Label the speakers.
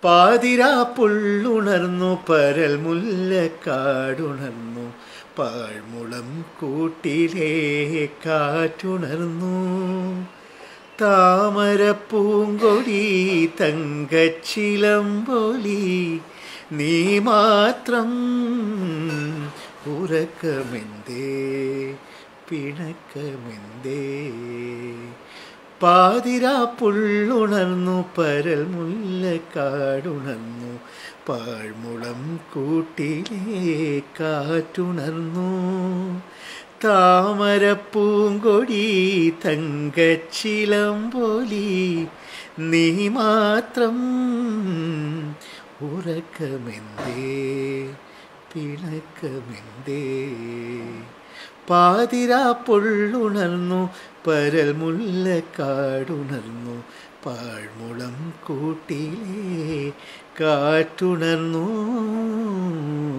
Speaker 1: പാതിരാപ്പുള്ളുണർന്നു പരൽ മുല്ലക്കാടുണർന്നു പാഴ്മുളം കൂട്ടിലേ കാറ്റുണർന്നു താമരപ്പൂങ്കൊടി തങ്കച്ചിലമ്പൊലി നീ മാത്രം ഉറക്കമെന്തേ പിണക്കമെന്തേ പാതിരാപ്പുള്ളുണർന്നു പരൽ മുല്ലക്കാടുണർന്നു പാഴ്മുളം കൂട്ടിലേ കാറ്റുണർന്നു താമരപ്പൂങ്കൊടി തങ്കച്ചിലമ്പൊലി നീ മാത്രം ഉറക്കമെന്തേ പിണക്കമെന്തേ പാതിരാപ്പൊള്ളുണർന്നു പരൽ മുല്ലക്കാടുണർന്നു പാഴ്മുളം കൂട്ടിലേ കാറ്റുണർന്നു